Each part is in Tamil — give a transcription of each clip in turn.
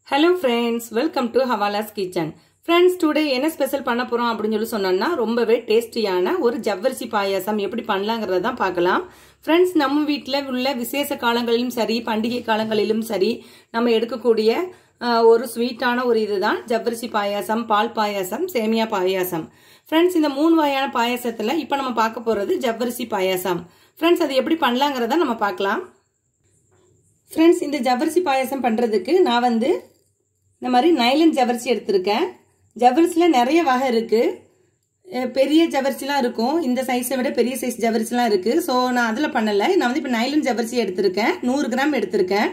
ஹலோ ஃப்ரெண்ட்ஸ் வெல்கம் டு ஹவாலாஸ் கிச்சன் ஃப்ரெண்ட்ஸ் டுடே என்ன ஸ்பெஷல் பண்ண போகிறோம் அப்படின்னு சொல்லி சொன்னோம்னா ரொம்பவே டேஸ்டியான ஒரு ஜவ்வரிசி பாயாசம் எப்படி பண்ணலாங்கிறத தான் பார்க்கலாம் ஃப்ரெண்ட்ஸ் நம்ம வீட்டில் உள்ள விசேஷ காலங்களிலும் சரி பண்டிகை காலங்களிலும் சரி நம்ம எடுக்கக்கூடிய ஆஹ், ஒரு ஸ்வீட்டான ஒரு இதுதான் ஜவ்வரிசி பாயாசம் பால் பாயாசம் சேமியா பாயாசம் ஃப்ரெண்ட்ஸ் இந்த மூணு வகையான பாயாசத்தில் இப்போ நம்ம பார்க்க போகிறது ஜவ்வரிசி பாயாசம் ஃப்ரெண்ட்ஸ் அது எப்படி பண்ணலாங்கிறத நம்ம பார்க்கலாம் ஃப்ரெண்ட்ஸ் இந்த ஜவ்வரிசி பாயாசம் பண்ணுறதுக்கு நான் வந்து இந்த மாதிரி நைலன் ஜவ்வரிசி எடுத்திருக்கேன் ஜவ்வரிசியில் நிறைய வகை இருக்குது பெரிய ஜவ்வரிசிலாம் இருக்கும் இந்த சைஸை விட பெரிய சைஸ் ஜவ்வரிசிலாம் இருக்குது ஸோ நான் அதில் பண்ணலை நான் வந்து இப்போ நைலன் ஜவ்வரிசி எடுத்திருக்கேன் நூறு கிராம் எடுத்திருக்கேன்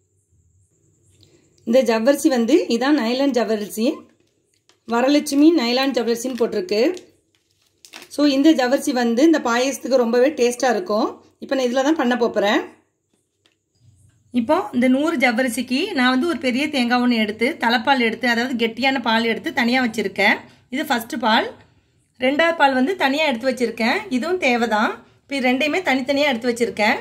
இந்த ஜவ்வரிசி வந்து இதான் நைலன் ஜவ்வரிசி வரலட்சுமி நைலான் ஜவ்வரிசின்னு போட்டிருக்கு ஸோ இந்த ஜவ்வரிசி வந்து இந்த பாயசத்துக்கு ரொம்பவே டேஸ்ட்டாக இருக்கும் இப்போ நான் இதில் தான் பண்ண போகிறேன் இப்போ இந்த நூறு ஜவ்வரிசிக்கு நான் வந்து ஒரு பெரிய தேங்காய் ஒன்று எடுத்து தலைப்பால் எடுத்து அதாவது கெட்டியான பால் எடுத்து தனியாக வச்சுருக்கேன் இது ஃபஸ்ட்டு பால் ரெண்டாவது பால் வந்து தனியாக எடுத்து வச்சுருக்கேன் இதுவும் தேவை தான் இப்போ இது ரெண்டையுமே தனித்தனியாக எடுத்து வச்சுருக்கேன்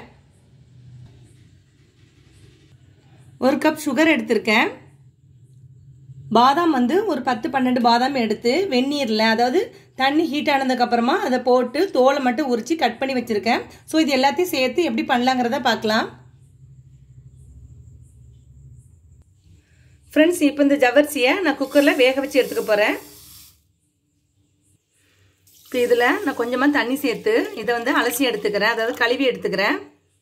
ஒரு கப் சுகர் எடுத்திருக்கேன் பாதாம் வந்து ஒரு பத்து பன்னெண்டு பாதாம் எடுத்து வெந்நீரில் அதாவது தண்ணி ஹீட் ஆனதுக்கப்புறமா அதை போட்டு தோலை மட்டும் உரித்து கட் பண்ணி வச்சுருக்கேன் ஸோ இது எல்லாத்தையும் சேர்த்து எப்படி பண்ணலாங்கிறத பார்க்கலாம் ஃப்ரெண்ட்ஸ் இப்போ இந்த ஜவர்சியை நான் குக்கரில் வேக வச்சு எடுத்துக்க போகிறேன் இப்போ இதில் நான் கொஞ்சமாக தண்ணி சேர்த்து இதை வந்து அலசி எடுத்துக்கிறேன் அதாவது கழுவி எடுத்துக்கிறேன்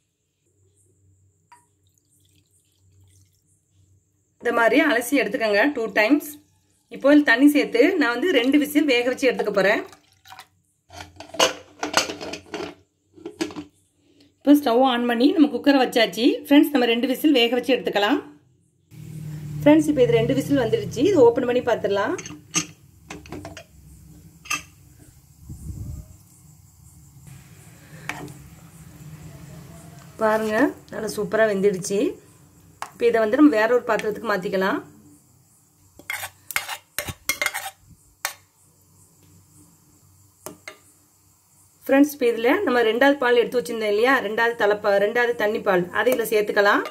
இந்த மாதிரி அலசி எடுத்துக்கோங்க டூ டைம்ஸ் இப்போ தண்ணி சேர்த்து நான் வந்து ரெண்டு விசில் வேக வச்சு எடுத்துக்க போகிறேன் இப்போ ஸ்டவ் ஆன் பண்ணி நம்ம குக்கரை வச்சாச்சு ஃப்ரெண்ட்ஸ் நம்ம ரெண்டு விசில் வேக வச்சு எடுத்துக்கலாம் ஃப்ரெண்ட்ஸ் இப்போ இது ரெண்டு விசில் வந்துடுச்சு இது ஓப்பன் பண்ணி பார்த்துடலாம் பாருங்க நல்லா சூப்பராக வெந்துடுச்சு இப்போ இதை வந்து நம்ம வேற ஒரு பாத்திரத்துக்கு மாற்றிக்கலாம் ஃப்ரெண்ட்ஸ் இப்போ இதில் நம்ம ரெண்டாவது பால் எடுத்து வச்சுருந்தோம் இல்லையா ரெண்டாவது தலைப்பா ரெண்டாவது தண்ணி பால் அதை இதில் சேர்த்துக்கலாம்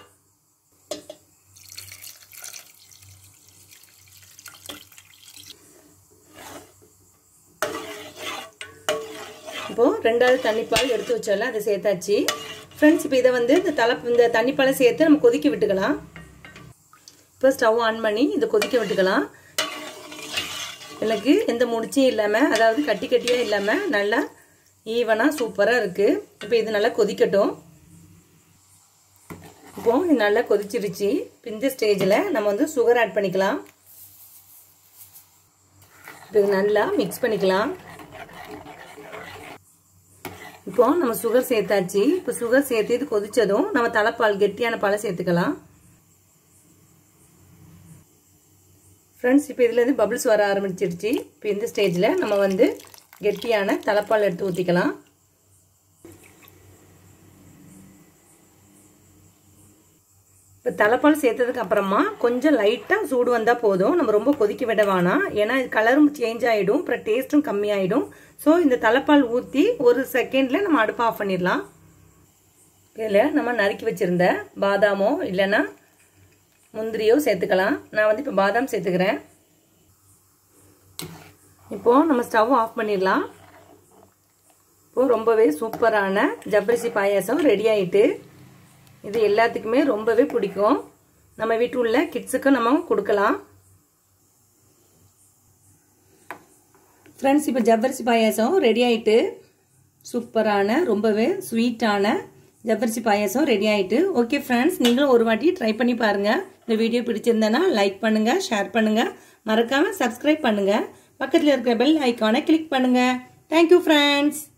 இப்போது ரெண்டாவது தண்ணிப்பால் எடுத்து வச்சால அதை சேர்த்தாச்சு ஃப்ரெண்ட்ஸ் இப்போ இதை வந்து இந்த தலை இந்த தண்ணிப்பாலை சேர்த்து நம்ம கொதிக்க விட்டுக்கலாம் இப்போ ஸ்டவ் ஆன் பண்ணி இதை கொதிக்க விட்டுக்கலாம் எனக்கு எந்த முடிச்சியும் இல்லாமல் அதாவது கட்டி கட்டியாக இல்லாமல் நல்லா ஈவனாக சூப்பராக இருக்குது இப்போ இது நல்லா கொதிக்கட்டும் இப்போ இது நல்லா கொதிச்சிருச்சு இந்த ஸ்டேஜில் நம்ம வந்து சுகர் ஆட் பண்ணிக்கலாம் இப்போ இது நல்லா மிக்ஸ் பண்ணிக்கலாம் இப்போ நம்ம சுகர் சேர்த்தாச்சு இப்போ சுகர் சேர்த்து இது கொதிச்சதும் நம்ம தலைப்பால் கெட்டியான பாலை சேர்த்துக்கலாம் ஃப்ரெண்ட்ஸ் இப்போ இதில் இருந்து பபிள்ஸ் வர ஆரம்பிச்சிருச்சு இப்போ இந்த ஸ்டேஜில் நம்ம வந்து கெட்டியான தலைப்பால் எடுத்து ஊற்றிக்கலாம் இப்போ தலைப்பால் சேர்த்ததுக்கு அப்புறமா கொஞ்சம் லைட்டாக சூடு வந்தால் போதும் நம்ம ரொம்ப கொதிக்க விட வேணாம் ஏன்னா இது கலரும் சேஞ்ச் ஆகிடும் அப்புறம் டேஸ்ட்டும் கம்மியாயிடும் ஸோ இந்த தலைப்பால் ஊற்றி ஒரு செகண்டில் நம்ம அடுப்பை ஆஃப் பண்ணிடலாம் இதில் நம்ம நறுக்கி வச்சுருந்த பாதாமோ இல்லைன்னா முந்திரியோ சேர்த்துக்கலாம் நான் வந்து இப்போ பாதாம் சேர்த்துக்கிறேன் இப்போது நம்ம ஸ்டவ் ஆஃப் பண்ணிடலாம் இப்போது ரொம்பவே சூப்பரான ஜவ்வரிசி பாயாசம் ரெடி ஆகிட்டு இது எல்லாத்துக்குமே ரொம்பவே பிடிக்கும் நம்ம வீட்டில் உள்ள கிட்ஸுக்கு நம்ம கொடுக்கலாம் ஃப்ரெண்ட்ஸ் இப்போ ஜவ்வரிசி பாயாசம் ரெடி ஆகிட்டு சூப்பரான ரொம்பவே ஸ்வீட்டான ஜவ்வரிசி பாயாசம் ரெடி ஆகிட்டு ஓகே ஃப்ரெண்ட்ஸ் நீங்களும் ஒரு வாட்டி ட்ரை பண்ணி பாருங்கள் இந்த வீடியோ பிடிச்சிருந்தேன்னா லைக் பண்ணுங்கள் ஷேர் பண்ணுங்கள் மறக்காமல் சப்ஸ்கிரைப் பண்ணுங்கள் பக்கத்தில் இருக்கிற பெல் ஐக்கானை கிளிக் பண்ணுங்கள் தேங்க்யூ ஃப்ரெண்ட்ஸ்